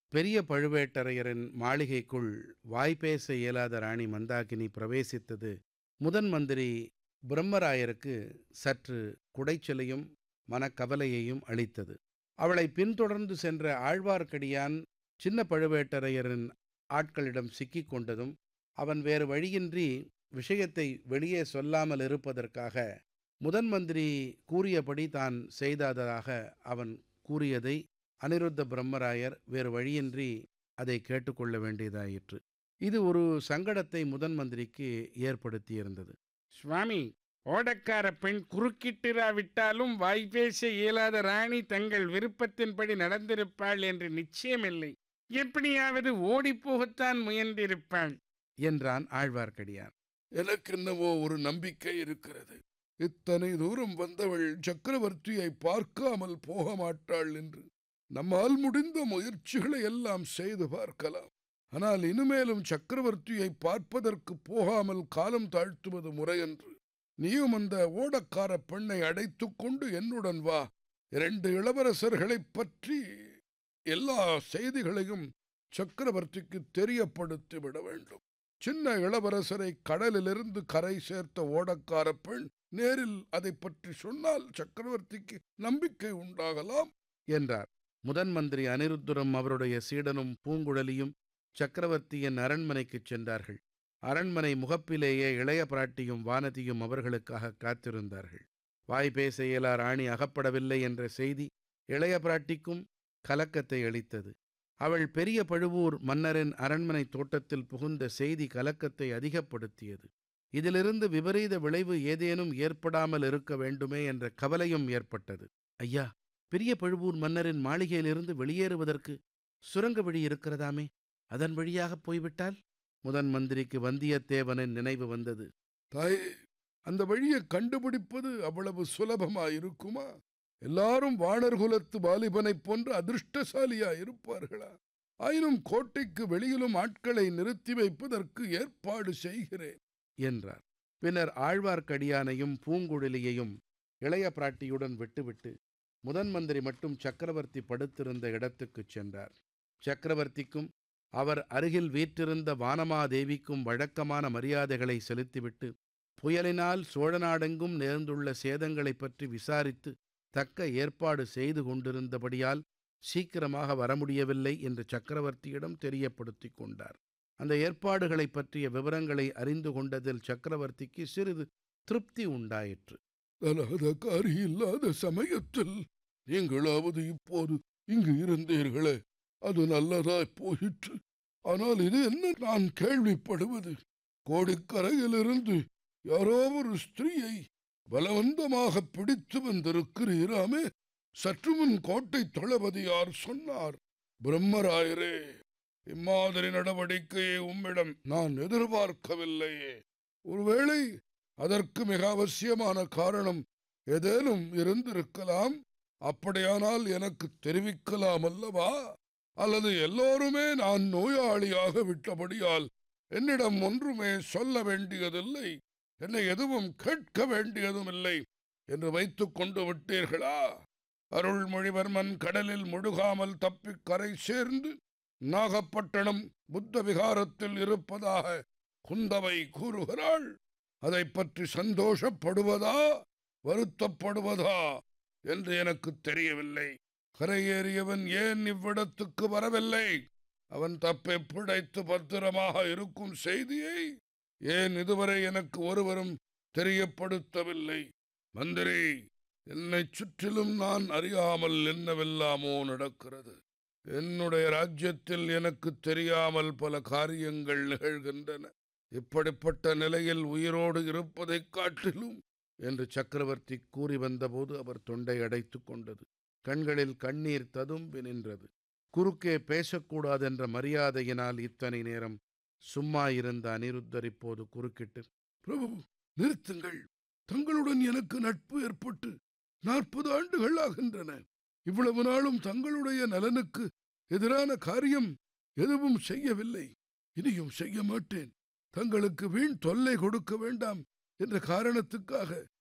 பெரிய பழுவேட்டரையரின் மாளிகைக்குள் வாய்பேச இயலாத ராணி மந்தாகினி பிரவேசித்தது முதன் மந்திரி பிரம்மராயருக்கு சற்று குடைச்சலையும் மனக்கவலையையும் அளித்தது அவளை பின்தொடர்ந்து சென்ற ஆழ்வார்க்கடியான் சின்ன பழுவேட்டரையரின் ஆட்களிடம் சிக்கிக் கொண்டதும் அவன் வேறு வழியின்றி விஷயத்தை வெளியே சொல்லாமல் இருப்பதற்காக முதன் மந்திரி கூறியபடி தான் செய்ததாக அவன் கூறியதை அனிருத்த பிரம்மராயர் வேறு வழியின்றி அதை கேட்டுக்கொள்ள வேண்டியதாயிற்று இது ஒரு சங்கடத்தை முதன் மந்திரிக்கு ஏற்படுத்தியிருந்தது சுவாமி ஓடக்கார பெண் குறுக்கிட்டிராவிட்டாலும் வாய்பேச இயலாத ராணி தங்கள் விருப்பத்தின்படி நடந்திருப்பாள் என்று நிச்சயமில்லை எப்படியாவது ஓடிப்போகத்தான் முயன்றிருப்பாள் என்றான் ஆழ்வார்க்கடியான் எனக்கென்னவோ ஒரு நம்பிக்கை இருக்கிறது இத்தனை தூரம் வந்தவள் சக்கரவர்த்தியை பார்க்காமல் போக மாட்டாள் என்று நம்மால் முடிந்த முயற்சிகளை எல்லாம் செய்து பார்க்கலாம் ஆனால் இனிமேலும் சக்கரவர்த்தியை பார்ப்பதற்கு போகாமல் காலம் தாழ்த்துவது முறையன்று நீயும் அந்த ஓடக்கார பெண்ணை அடைத்துக் கொண்டு என்னுடன் வா இரண்டு இளவரசர்களைப் பற்றி எல்லா செய்திகளையும் சக்கரவர்த்திக்கு தெரியப்படுத்தி விட வேண்டும் சின்ன இளவரசரை கடலிலிருந்து கரை சேர்த்த ஓடக்கார பெண் நேரில் அதை பற்றி சொன்னால் சக்கரவர்த்திக்கு நம்பிக்கை உண்டாகலாம் என்றார் முதன் மந்திரி அனிருத்தரும் அவருடைய சீடனும் பூங்குழலியும் சக்கரவர்த்தியின் அரண்மனைக்குச் சென்றார்கள் அரண்மனை முகப்பிலேயே இளைய பிராட்டியும் வானதியும் அவர்களுக்காக காத்திருந்தார்கள் வாய் பேச இயலா ராணி அகப்படவில்லை என்ற செய்தி இளைய பிராட்டிக்கும் கலக்கத்தை அளித்தது அவள் பெரிய பழுவூர் மன்னரின் அரண்மனை தோட்டத்தில் புகுந்த செய்தி கலக்கத்தை அதிகப்படுத்தியது இதிலிருந்து விபரீத விளைவு ஏதேனும் ஏற்படாமல் இருக்க வேண்டுமே என்ற கவலையும் ஏற்பட்டது ஐயா பெரிய பழுவூர் மன்னரின் மாளிகையிலிருந்து வெளியேறுவதற்கு சுரங்க வழி இருக்கிறதாமே அதன் வழியாகப் போய்விட்டால் முதன் மந்திரிக்கு வந்தியத்தேவனின் நினைவு வந்தது தாயே அந்த வழியை கண்டுபிடிப்பது அவ்வளவு சுலபமாயிருக்குமா எல்லாரும் வாணர்குலத்து வாலிபனைப் போன்ற அதிர்ஷ்டசாலியா இருப்பார்களா ஆயினும் கோட்டைக்கு வெளியிலும் ஆட்களை நிறுத்தி வைப்பதற்கு ஏற்பாடு செய்கிறேன் என்றார் பின்னர் ஆழ்வார்க்கடியானையும் பூங்குழலியையும் இளைய பிராட்டியுடன் விட்டுவிட்டு முதன் மந்திரி மட்டும் சக்கரவர்த்தி படுத்திருந்த இடத்துக்குச் சென்றார் சக்கரவர்த்திக்கும் அவர் அருகில் வீற்றிருந்த வானமாதேவிக்கும் வழக்கமான மரியாதைகளை செலுத்திவிட்டு புயலினால் சோழநாடெங்கும் நேர்ந்துள்ள சேதங்களைப் பற்றி விசாரித்து தக்க ஏற்பாடு செய்து கொண்டிருந்தபடியால் சீக்கிரமாக வர முடியவில்லை என்று சக்கரவர்த்தியிடம் தெரியப்படுத்திக் கொண்டார் அந்த ஏற்பாடுகளைப் பற்றிய விவரங்களை அறிந்து கொண்டதில் சக்கரவர்த்திக்கு சிறிது திருப்தி உண்டாயிற்று தலாதகாரி இல்லாத சமயத்தில் நீங்களாவது இப்போது இங்கு இருந்தீர்களே அது நல்லதாய் போயிற்று ஆனால் இது என்ன நான் கேள்விப்படுவது கோடிக்கரையிலிருந்து யாரோ ஒரு ஸ்திரீயை பலவந்தமாக பிடித்து வந்திருக்கிறீராமே சற்று முன் கோட்டை தளபதியார் சொன்னார் பிரம்மராயரே இம்மாதிரி நடவடிக்கையை உம்மிடம் நான் எதிர்பார்க்கவில்லையே ஒருவேளை அதற்கு மிக அவசியமான காரணம் ஏதேனும் இருந்திருக்கலாம் அப்படியானால் எனக்கு தெரிவிக்கலாம் அல்லவா அல்லது எல்லோருமே நான் நோயாளியாக விட்டபடியால் என்னிடம் ஒன்றுமே சொல்ல வேண்டியதில்லை என்னை எதுவும் கேட்க வேண்டியதும் இல்லை என்று வைத்துக் கொண்டு விட்டீர்களா அருள்மொழிவர்மன் கடலில் முழுகாமல் தப்பிக் கரை சேர்ந்து நாகப்பட்டினம் புத்த விகாரத்தில் இருப்பதாக குந்தவை கூறுகிறாள் அதை பற்றி சந்தோஷப்படுவதா வருத்தப்படுவதா என்று எனக்கு தெரியவில்லை கரையேறியவன் ஏன் இவ்விடத்துக்கு வரவில்லை அவன் தப்பை பிழைத்து பத்திரமாக இருக்கும் செய்தியை ஏன் இதுவரை எனக்கு ஒருவரும் தெரியப்படுத்தவில்லை மந்திரி என்னைச் சுற்றிலும் நான் அறியாமல் என்னவெல்லாமோ நடக்கிறது என்னுடைய ராஜ்யத்தில் எனக்கு தெரியாமல் பல காரியங்கள் நிகழ்கின்றன இப்படிப்பட்ட நிலையில் உயிரோடு இருப்பதைக் காட்டிலும் என்று சக்கரவர்த்தி கூறி வந்தபோது அவர் தொண்டை அடைத்துக் கொண்டது கண்களில் கண்ணீர் ததும்பி நின்றது குறுக்கே பேசக்கூடாதென்ற மரியாதையினால் இத்தனை நேரம் சும்மா இருந்த அனிருத்தர் இப்போது குறுக்கிட்டு பிரபு நிறுத்துங்கள் தங்களுடன் எனக்கு நட்பு ஏற்பட்டு நாற்பது ஆண்டுகள் ஆகின்றன இவ்வளவு நாளும் தங்களுடைய நலனுக்கு எதிரான காரியம் எதுவும் செய்யவில்லை இனியும் செய்ய மாட்டேன் தங்களுக்கு வீண் தொல்லை கொடுக்க வேண்டாம் என்ற காரணத்துக்காக